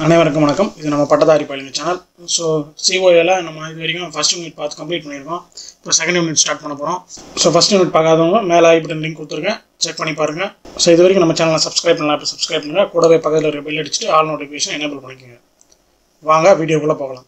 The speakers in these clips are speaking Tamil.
அனைவருக்கும் வணக்கம் இது நம்ம பட்டதாரி பயிலுங்க சேனல் ஸோ சிஓஏல நம்ம இது வரைக்கும் ஃபர்ஸ்ட் யூனிட் பார்த்து கம்ப்ளீட் பண்ணியிருக்கோம் இப்போ செகண்ட் யூனிட் ஸ்டார்ட் பண்ண போகிறோம் ஸோ ஃபர்ஸ்ட் யூனிட் பார்க்காதவங்க மேலே ஐ பட்டன் லிங்க் கொடுத்துருக்கேன் செக் பண்ணி பாருங்கள் ஸோ இது வரைக்கும் நம்ம சேனலை சப்ஸ்கிரைப் பண்ணலாம் இப்போ சப்ஸ்கிரைப் பண்ணுங்கள் கூடவே பக்கத்தில் இருக்க பெல் அடிச்சுட்டு ஆல் நோட்டிஃபிகேஷன் எனேபிள் பண்ணிக்கோங்க வாங்க வீடியோக்குள்ளே போகலாம்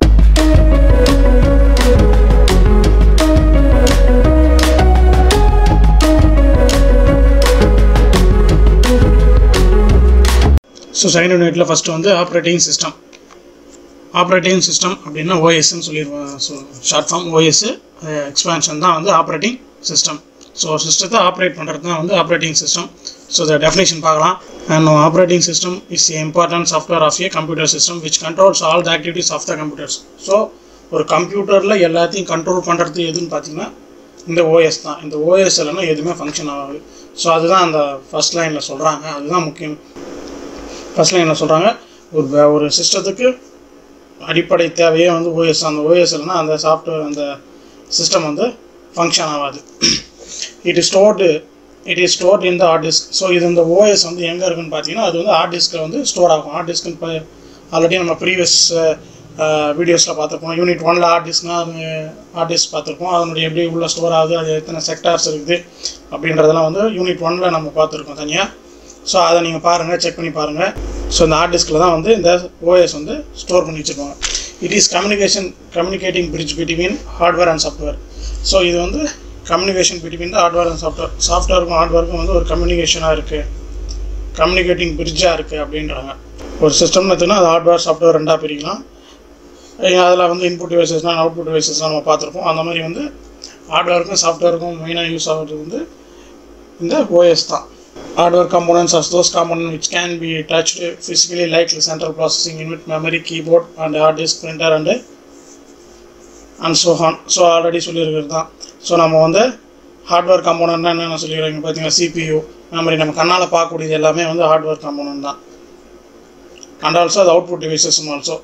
ஸோ செகண்ட் யூனிட்டில் ஃபஸ்ட்டு வந்து ஆப்ரேட்டிங் சிஸ்டம் ஆப்ரேட்டிங் சிஸ்டம் அப்படின்னா ஓஎஸ்ன்னு சொல்லிடுவோம் so short form OS expansion தான் வந்து ஆப்ரேட்டிங் சிஸ்டம் ஸோ சிஸ்டத்தை ஆப்ரேட் பண்ணுறது தான் வந்து ஆப்ரேட்டிங் சிஸ்டம் ஸோ இதை டெஃபினேஷன் பார்க்கலாம் and operating system is important software of a computer system which controls all the activities of the computers so ஒரு கம்ப்யூட்டரில் எல்லாத்தையும் கண்ட்ரோல் பண்ணுறது எதுன்னு பார்த்தீங்கன்னா இந்த ஓஎஸ் தான் இந்த ஓஎஸ் இல்லைன்னா எதுவுமே ஃபங்க்ஷன் ஆகாது ஸோ அதுதான் அந்த ஃபர்ஸ்ட் லைனில் சொல்கிறாங்க அதுதான் முக்கியம் ஃபர்ஸ்ட் லைனில் சொல்கிறாங்க ஒரு வே- ஒரு சிஸ்டத்துக்கு அடிப்படை தேவையே வந்து ஓஎஸ் அந்த ஓஎஸ் இல்லைன்னா அந்த சாஃப்ட்வேர் அந்த சிஸ்டம் வந்து ஃபங்க்ஷன் ஆகாது it is stored it is stored in the hard disk so இது இந்த ஓஎஸ் வந்து எங்கே இருக்குன்னு பார்த்தீங்கன்னா அது வந்து ஹார்ட் டிஸ்கில் வந்து ஸ்டோர் ஆகும் ஹார்ட் டிஸ்க்னு இப்போ ஆல்ரெடி நம்ம ப்ரீவியஸ் வீடியோஸில் பார்த்துருப்போம் யூனிட் ஒனில் ஹார்ட் டிஸ்க்னா அது ஹார்ட் டிஸ்க் பார்த்துருப்போம் அதனுடைய எப்படி உள்ள ஸ்டோர் ஆகுது அது எத்தனை செக்டார்ஸ் இருக்குது அப்படின்றதெல்லாம் வந்து யூனிட் ஒனில் நம்ம பார்த்துருக்கோம் தனியாக ஸோ அதை நீங்கள் பாருங்கள் செக் பண்ணி பாருங்கள் ஸோ இந்த ஹார்ட் டிஸ்கில் தான் வந்து இந்த ஓஎஸ் வந்து ஸ்டோர் பண்ணி வச்சுருப்பாங்க it is communication communicating bridge between hardware and software so இது வந்து communication between the hardware and software சாஃப்ட்வேருக்கும் ஹார்ட்வேருக்கும் வந்து ஒரு கம்யூனிகேஷனாக இருக்குது கம்யூனிகேட்டிங் பிரிட்ஜாக இருக்குது அப்படின்றாங்க ஒரு சிஸ்டம்னு எடுத்தோன்னா அது ஹார்ட்வேர் சாஃப்ட்வேர் ரெண்டாக பிரிக்கலாம் அதில் வந்து இன்புட் டிவைசஸ்னால் அவுட்புட் டிவைசஸ்லாம் நம்ம பார்த்துருப்போம் அந்த மாதிரி வந்து ஹார்ட்வேருக்கும் சாஃப்ட்வேருக்கும் மெயினாக யூஸ் ஆகிறது வந்து இந்த ஓஎஸ் தான் hardware components are those components which can be touched physically like central processing unit memory keyboard and hard disk printer and and so on so already சொல்லியிருக்கிறது தான் ஸோ நம்ம வந்து ஹார்ட்வேர் காம்போனன்ட்னா என்னென்ன சொல்லிடுறாங்க பார்த்தீங்கன்னா சிபியூ மெமரி நம்ம கண்ணால் பார்க்கக்கூடியது எல்லாமே வந்து ஹார்ட்வேர் காம்போனன்ட் தான் அண்ட் ஆல்சோ அது அவுட்புட் டிவைசஸும் also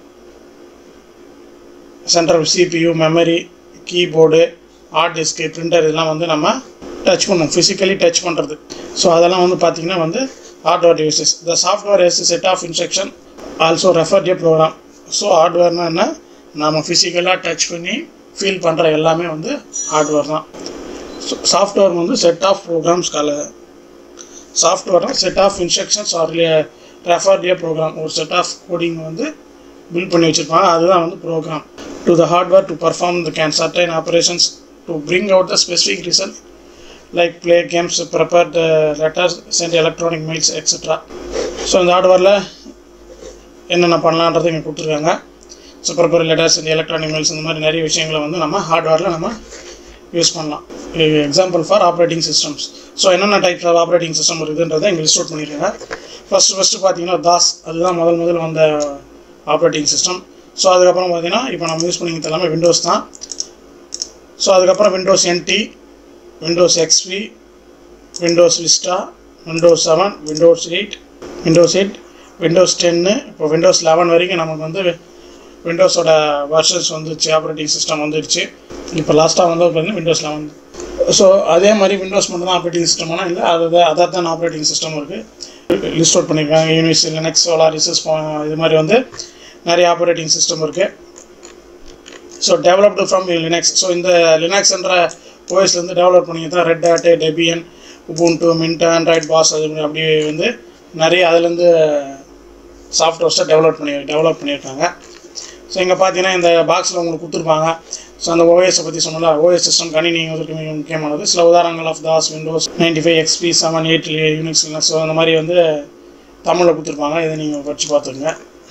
central CPU memory keyboard hard disk printer இதெல்லாம் வந்து நம்ம டச் பண்ணும் ஃபிசிக்கலி டச் பண்ணுறது ஸோ அதெல்லாம் வந்து பார்த்திங்கன்னா வந்து hardware devices the software is set of instruction also refer a program so ஹார்ட்வேர்னா என்ன நம்ம ஃபிசிக்கலாக டச் பண்ணி ஃபீல் பண்ணுற எல்லாமே வந்து ஹார்ட்வேர் தான் சாஃப்ட்வேர் வந்து செட் ஆஃப் ப்ரோக்ராம்ஸ் கால சாஃப்ட்வேர்னா set of instructions are refer a program ஒரு செட் ஆஃப் கோடிங் வந்து பில்ட் பண்ணி வச்சுருப்பாங்க அதுதான் வந்து program to the hardware to perform the can certain operations to bring out the specific result like play games prepare the letters sent electronic mails extra so இந்த ஹார்ட்வேரில் என்னென்ன பண்ணலான்றது இங்கே கொடுத்துருக்காங்க ஸோ ப்ரிப்பேர் லெட்டர்ஸ் இந்த எலக்ட்ரானிக் மெயில்ஸ் இந்த மாதிரி நிறைய விஷயங்களை வந்து நம்ம ஹார்ட்வேரில் நம்ம யூஸ் பண்ணலாம் example for operating systems so என்னென்ன டைப்ஸ் ஆஃப் ஆப்ரேட்டிங் சிஸ்டம் இருக்குன்றதை இங்கே லிஸ்ட் அவுட் பண்ணியிருக்காங்க ஃபஸ்ட்டு ஃபஸ்ட்டு பார்த்தீங்கன்னா தாஸ் அதுதான் முதல் முதல் வந்த ஆப்ரேட்டிங் சிஸ்டம் ஸோ அதுக்கப்புறம் பார்த்தீங்கன்னா இப்போ நம்ம யூஸ் பண்ணிக்கிறது எல்லாமே விண்டோஸ் தான் ஸோ அதுக்கப்புறம் Windows NT Windows XP Windows Vista Windows seven Windows eight Windows eight Windows டென்னு இப்போ விண்டோஸ் லெவன் வரைக்கும் நமக்கு வந்து விண்டோஸோட வெர்ஷன்ஸ் வந்துருச்சு ஆப்ரேட்டிங் சிஸ்டம் வந்துருச்சு இப்போ லாஸ்ட்டாக வந்து பார்த்தீங்கன்னா விண்டோஸ் லெவன் ஸோ அதே மாதிரி விண்டோஸ் மட்டும் தான் ஆப்ரேட்டிங் சிஸ்டம்னா இல்லை அது அதர் தான் ஆப்ரேட்டிங் சிஸ்டம் இருக்குது லிஸ்ட் அவுட் பண்ணியிருக்காங்க யூனிஸ் லினக்ஸ் சோலாரிசஸ் இது மாதிரி வந்து நிறைய ஆப்ரேட்டிங் சிஸ்டம் இருக்குது so developed from Linux so இந்த லினக்ஸ்ன்ற ஓஎஸ்லேருந்து டெவலப் பண்ணி தான் Red Hat Debian Ubuntu Mint Android BOSS அது மாதிரி அப்படியே வந்து நிறைய அதுலேருந்து சாஃப்ட்வேர்ஸை டெவலப் பண்ணி டெவலப் பண்ணியிருக்காங்க ஸோ இங்கே பார்த்தீங்கன்னா இந்த பாக்ஸில் உங்களுக்கு கொடுத்துருப்பாங்க ஸோ அந்த ஓஎஸை பற்றி சொன்னல ஓஎஸ் சிஸ்டம் கணினி வந்து மிக முக்கியமானது சில உதாரணங்கள் of DOS Windows ninety five XP seven eight Unix so அந்த மாதிரி வந்து தமிழில் கொடுத்துருப்பாங்க இதை நீங்கள் படித்து பார்த்துங்க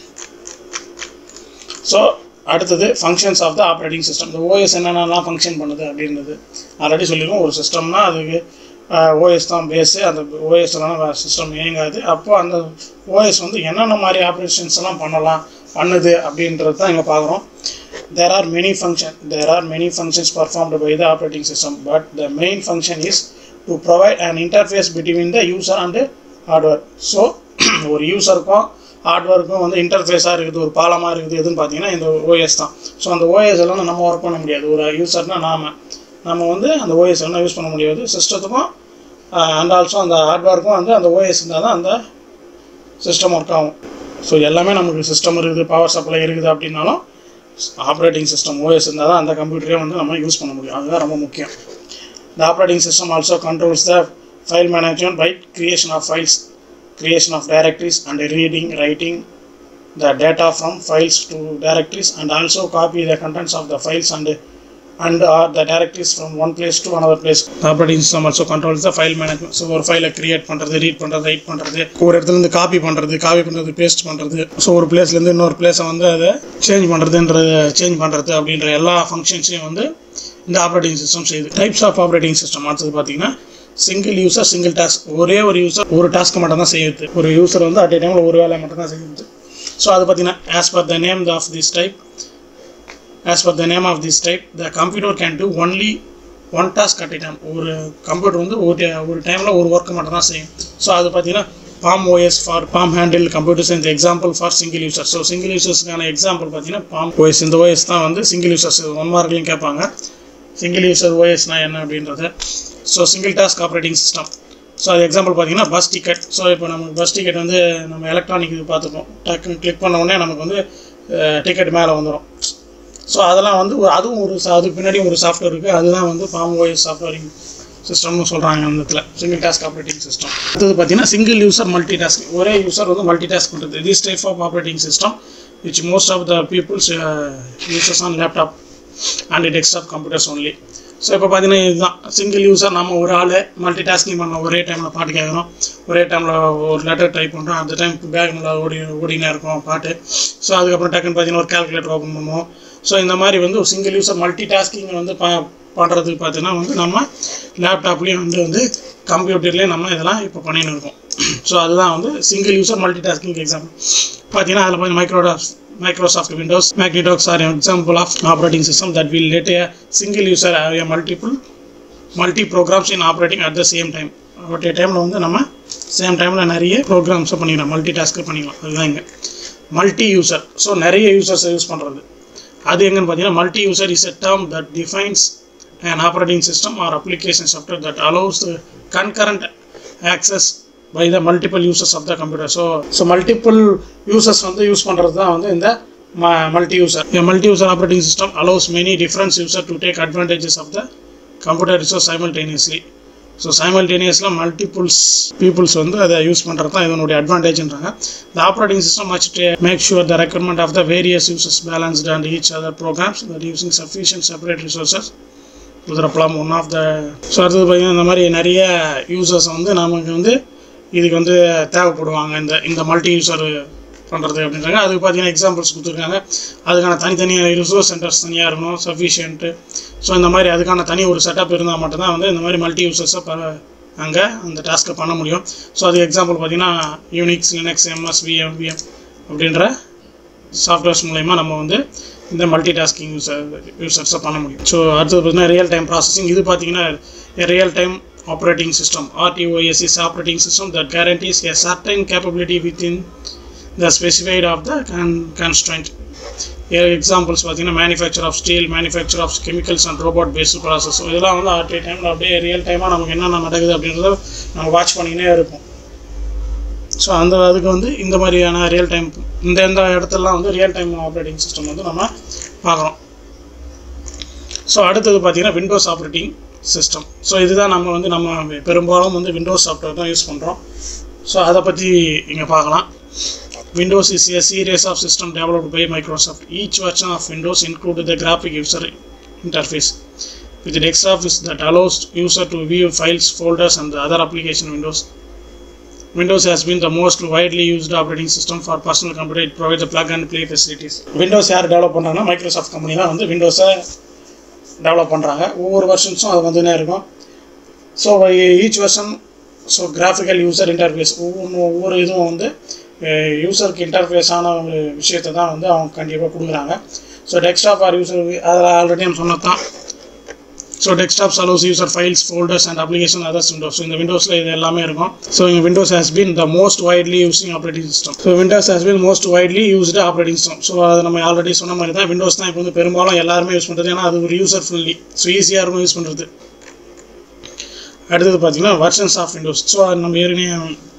ஸோ அடுத்தது functions of the operating system இந்த ஓஎஸ் என்னென்னலாம் ஃபங்க்ஷன் பண்ணுது அப்படின்றது ஆல்ரெடி சொல்லியிருக்கோம் ஒரு சிஸ்டம்னா அதுக்கு ஓஎஸ் தான் பேஸு அந்த ஓஎஸ் இல்லைனா சிஸ்டம் இயங்காது அப்போ அந்த ஓஎஸ் வந்து என்னென்ன மாதிரி ஆப்ரேஷன்ஸ் எல்லாம் பண்ணலாம் பண்ணுது அப்படின்றது தான் இங்கே பார்க்குறோம் there are many function there are many functions performed by the operating system but the main function is to provide an interface between the user and hardware so ஒரு யூசருக்கும் ஹார்ட்வேருக்கும் வந்து இன்டர்ஃபேஸாக இருக்குது ஒரு பாலமாக இருக்குது எதுன்னு பார்த்தீங்கன்னா இந்த ஓஎஸ் தான் ஸோ அந்த ஓஎஸ் எல்லாம் நம்ம ஒர்க் பண்ண முடியாது ஒரு யூசர்னா நாம நம்ம வந்து அந்த ஓஎஸ் எல்லாம் யூஸ் பண்ண முடியாது சிஸ்டத்துக்கும் அண்ட் ஆல்சோ அந்த ஹார்ட்வேருக்கும் வந்து அந்த ஓஎஸ் இருந்தால் தான் அந்த சிஸ்டம் ஒர்க் ஆகும் ஸோ எல்லாமே நமக்கு சிஸ்டம் இருக்குது பவர் சப்ளை இருக்குது அப்படின்னாலும் ஆப்ரேட்டிங் சிஸ்டம் ஓஎஸ் இருந்தால் தான் அந்த கம்ப்யூட்டரே வந்து நம்ம யூஸ் பண்ண முடியும் அதுதான் ரொம்ப முக்கியம் the operating system also controls the file management by creation of files creation of directories and reading writing the data from files to directories and also copy the contents of the files and and or the directories from one place to another place. The operating system also controls the file management. So ஒரு ஃபைலை கிரியேட் பண்ணுறது ரீட் பண்ணுறது ரைட் பண்ணுறது ஒரு இடத்துலேருந்து காப்பி பண்ணுறது காப்பி பண்ணுறது பேஸ்ட் பண்ணுறது ஸோ ஒரு பிளேஸ்லேருந்து இன்னொரு பிளேஸை வந்து அதை சேஞ்ச் பண்ணுறதுன்றது சேஞ்ச் பண்ணுறது அப்படின்ற எல்லா ஃபங்க்ஷன்ஸையும் வந்து இந்த ஆப்ரேட்டிங் சிஸ்டம் செய்யுது டைப்ஸ் ஆஃப் ஆப்ரேட்டிங் சிஸ்டம் அடுத்தது பார்த்தீங்கன்னா சிங்கிள் யூசர் சிங்கிள் டாஸ்க் ஒரே ஒரு யூசர் ஒரு டாஸ்க் மட்டும் தான் செய்யுது ஒரு யூசர் வந்து அட் டைமில் ஒரு வேலை மட்டும் தான் செய்யுது ஸோ அது பார்த்தீங்கன்னா as per the name of this type as per the name of this type the computer can do only one task at time ஒரு கம்ப்யூட்டர் வந்து ஒரு ஒரு டைமில் ஒரு ஒர்க்கு மட்டும் தான் செய்யும் ஸோ அது பார்த்தீங்கன்னா Palm OS for Palm handheld computers இந்த example for single users so single யூசர்ஸ்க்கான எக்ஸாம்பிள் பார்த்தீங்கன்னா பாம் ஓஎஸ் இந்த ஓஎஸ் தான் வந்து சிங்கிள் யூசர்ஸ் ஒன் மார்க்லையும் கேட்பாங்க சிங்கிள் யூசர் ஓஎஸ்னா என்ன அப்படின்றத so single task operating system so அது எக்ஸாம்பிள் பார்த்தீங்கன்னா பஸ் டிக்கெட் ஸோ இப்போ நமக்கு பஸ் டிக்கெட் வந்து நம்ம எலக்ட்ரானிக் இது பார்த்துப்போம் டக்குன்னு கிளிக் பண்ண உடனே நமக்கு வந்து டிக்கெட் மேலே வந்துடும் ஸோ அதெல்லாம் வந்து ஒரு அதுவும் ஒரு சா- அதுக்கு பின்னாடி ஒரு சாஃப்ட்வேர் இருக்குது அதுதான் வந்து பாம் ஓஎஸ் சாஃப்ட்வேரிங் சிஸ்டம்னு சொல்கிறாங்க அந்த இடத்துல சிங்கிள் டாஸ்க் ஆப்ரேட்டிங் சிஸ்டம் அடுத்தது பார்த்தீங்கன்னா சிங்கிள் யூசர் மல்டி டாஸ்க் ஒரே யூசர் வந்து மல்டி டாஸ்க் பண்ணுறது this type of operating system which most of the people's uh, uses on laptop and desktop computers only so இப்போ பார்த்தீங்கன்னா இதுதான் சிங்கிள் யூஸர் நம்ம ஒரு ஆள் மல்டி டாஸ்கிங் பண்ணோம் ஒரே டைமில் பாட்டு கேட்குறோம் ஒரே டைமில் ஒரு லெட்டர் டைப் பண்ணுறோம் அந்த டைம் பேக்கில் ஓடி ஓடினே இருக்கும் பாட்டு ஸோ அதுக்கப்புறம் டக்குன்னு பார்த்தீங்கன்னா ஒரு கால்குலேட்டர் ஓப்பன் பண்ணுவோம் ஸோ இந்த மாதிரி வந்து ஒரு சிங்கிள் யூஸர் மல்டி டாஸ்கிங் வந்து ப பண்ணுறதுக்கு பார்த்தீங்கன்னா வந்து நம்ம லேப்டாப்லேயும் வந்து வந்து கம்ப்யூட்டர்லேயும் நம்ம இதெல்லாம் இப்போ பண்ணின்னு இருக்கோம் ஸோ அதுதான் வந்து single user multi tasking example பார்த்தீங்கன்னா அதில் பார்த்தீங்கன்னா மைக்ரோடாஸ் Microsoft Windows Magnetox are an example of operating system that will let a single user have a multiple multi programs in operating at the same time ஒரே டைமில் வந்து நம்ம சேம் டைமில் நிறைய ப்ரோக்ராம்ஸை பண்ணிக்கலாம் மல்டி டாஸ்க்கு பண்ணிக்கலாம் அதுதான் இங்கே மல்டி யூசர் ஸோ நிறைய யூசர்ஸை யூஸ் பண்ணுறது அது எங்கன்னு பார்த்தீங்கன்னா multi user is a term that defines an operating system or application software that allows the concurrent access by the multiple users of the computer so so multiple users வந்து யூஸ் பண்ணுறது தான் வந்து இந்த multi user multi user operating system allows many different user to take advantages of the computer resource simultaneously so சைமல்டேனியஸில் மல்டிபிள்ஸ் பீப்புள்ஸ் வந்து அதை யூஸ் பண்ணுறது தான் இதனுடைய அட்வான்டேஜ்ன்றாங்க the operating system much make sure the requirement of the various users balanced and each other programs that using sufficient separate resources குதிரப்பலாம் ஒன் ஆஃப் த ஸோ அடுத்தது பார்த்தீங்கன்னா இந்த மாதிரி நிறைய யூசர்ஸ் வந்து நமக்கு வந்து இதுக்கு வந்து தேவைப்படுவாங்க இந்த இந்த மல்டி யூசர் பண்ணுறது அப்படின்றாங்க அதுக்கு பார்த்தீங்கன்னா எக்ஸாம்பிள்ஸ் கொடுத்துருக்காங்க அதுக்கான தனித்தனியாக ரிசோர்ஸ் சென்டர்ஸ் தனியாக இருக்கணும் சஃபிஷியன்ட்டு ஸோ இந்த மாதிரி அதுக்கான தனி ஒரு செட்டப் இருந்தால் மட்டும்தான் வந்து இந்த மாதிரி மல்டி யூசர்ஸை ப அங்கே அந்த டாஸ்க்கை பண்ண முடியும் ஸோ அது எக்ஸாம்பிள் பார்த்தீங்கன்னா Unix Linux MS VM VM அப்படின்ற சாஃப்ட்வேர்ஸ் மூலயமா நம்ம வந்து இந்த மல்டி டாஸ்கிங் யூசர் யூசர்ஸை பண்ண முடியும் ஸோ அடுத்தது பார்த்தீங்கன்னா ரியல் டைம் ப்ராசஸிங் இது பார்த்தீங்கன்னா real time operating system RTOS is operating system that guarantees a certain capability within the specified of the con- constraint Here examples பார்த்தீங்கன்னா manufacture of steel manufacture of chemicals and robot based process இதெல்லாம் வந்து அட் டைமில் அப்படியே ரியல் டைமாக நமக்கு என்னென்ன நடக்குது அப்படின்றத நம்ம வாட்ச் பண்ணினே இருப்போம் ஸோ அந்த அதுக்கு வந்து இந்த மாதிரியான ரியல் டைம் இந்த இந்த இடத்துலலாம் வந்து ரியல் டைம் ஆப்ரேட்டிங் சிஸ்டம் வந்து நம்ம பார்க்குறோம் ஸோ அடுத்தது பார்த்தீங்கன்னா விண்டோஸ் ஆப்ரேட்டிங் சிஸ்டம் ஸோ இதுதான் நம்ம வந்து நம்ம பெரும்பாலும் வந்து விண்டோஸ் சாஃப்ட்வேர் தான் யூஸ் பண்ணுறோம் ஸோ அதை பற்றி இங்கே பார்க்கலாம் Windows is a series of system developed by Microsoft. Each version of Windows included the graphic user interface with the desktop is that allows user to view files, folders and the other application windows. Windows has been the most widely used operating system for personal computer. It provides the plug and play facilities. Windows யார் டெவலப் பண்ணுறாங்கன்னா மைக்ரோசாஃப்ட் கம்பெனி தான் வந்து விண்டோஸை டெவலப் பண்ணுறாங்க ஒவ்வொரு வெர்ஷன்ஸும் அது வந்துனே இருக்கும் so each version so graphical user interface ஒவ்வொன்று ஒவ்வொரு இதுவும் வந்து யூசருக்கு இன்டர்ஃபேஸான ஒரு விஷயத்தை தான் வந்து அவங்க கண்டிப்பாக கொடுக்குறாங்க ஸோ டெஸ்க்டாப் ஆர் யூசர் அதில் ஆல்ரெடி நம்ம சொன்னது தான் so desktops allows user files folders and application others Windows இந்த விண்டோஸில் இது எல்லாமே இருக்கும் ஸோ இங்கே Windows has been the most widely using operating system so Windows has been most widely used operating system so அதை நம்ம ஆல்ரெடி சொன்ன மாதிரி தான் விண்டோஸ் தான் இப்போ வந்து பெரும்பாலும் எல்லாருமே யூஸ் பண்ணுறது ஏன்னா அது ஒரு யூசர் ஃப்ரெண்ட்லி ஸோ ஈஸியாக இருக்கும் யூஸ் பண்ணுறது அடுத்தது பார்த்தீங்கன்னா வெர்ஷன்ஸ் ஆஃப் விண்டோஸ் ஸோ நம்ம ஏற்கனவே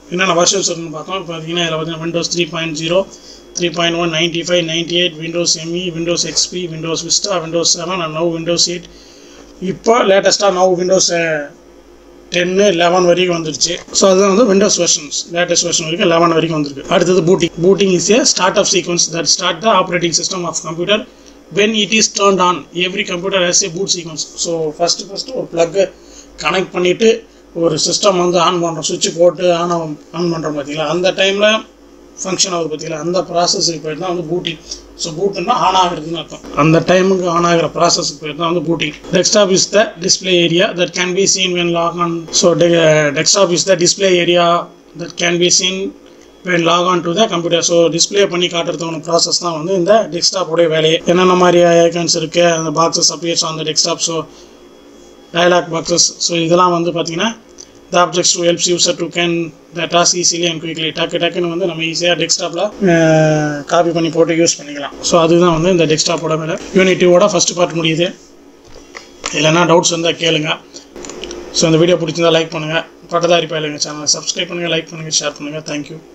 என்னென்ன வெர்ஷன்ஸ் இருக்குன்னு பார்த்தோம் இப்போ பார்த்தீங்கன்னா இதில் பார்த்தீங்கன்னா Windows three point zero three point one ninety five ninety eight Windows ME Windows XP Windows Vista Windows seven and now Windows eight இப்போ லேட்டஸ்ட்டாக நவ் விண்டோஸ் டென்னு லெவன் வரைக்கும் வந்துருச்சு ஸோ அதுதான் வந்து விண்டோஸ் வெர்ஷன்ஸ் லேட்டஸ்ட் வெர்ஷன் வரைக்கும் லெவன் வரைக்கும் வந்திருக்கு அடுத்தது booting booting is a start up sequence that start the operating system of computer when it is turned on every computer has a boot sequence so first first ஒரு ப்ளக்கு கனெக்ட் பண்ணிவிட்டு ஒரு சிஸ்டம் வந்து ஆன் பண்ணுறோம் சுவிட்ச் போட்டு ஆன் ஆன் பண்ணுறோம் பார்த்தீங்களா அந்த டைமில் ஃபங்க்ஷன் ஆகுது பார்த்தீங்களா அந்த ப்ராசஸுக்கு பேர் தான் வந்து பூட்டிங் ஸோ பூட்டுன்னா ஆன் ஆகுறதுன்னு அர்த்தம் அந்த டைமுக்கு ஆன் ஆகிற ப்ராசஸுக்கு பேர் தான் வந்து booting desktop is the display area that can be seen when log on so desktop is the display area that can be seen when log on to the computer so display பண்ணி காட்டுறதுக்கான ப்ராசஸ் தான் வந்து இந்த டெஸ்க்டாப்போடைய வேலையை என்னென்ன மாதிரி ஐக்கன்ஸ் இருக்குது அந்த boxes appears on the desktop so dialog boxes so இதெல்லாம் வந்து பார்த்தீங்கன்னா the objects to helps user to can the task easily and quickly டக்கு டக்குன்னு வந்து நம்ம ஈஸியாக டெஸ்க்டாப்பில் காப்பி பண்ணி போட்டு யூஸ் பண்ணிக்கலாம் ஸோ அதுதான் வந்து இந்த டெஸ்க்டாப்போட மேலே யூனிட்டியோட ஃபஸ்ட் பார்ட் முடியுது இல்லைன்னா டவுட்ஸ் இருந்தால் கேளுங்க ஸோ இந்த வீடியோ பிடிச்சிருந்தா லைக் பண்ணுங்கள் பட்டதாரி பயிலுங்க சேனலை சப்ஸ்கிரைப் பண்ணுங்கள் லைக் பண்ணுங்கள் ஷேர் பண்ணுங்கள் தேங்க்யூ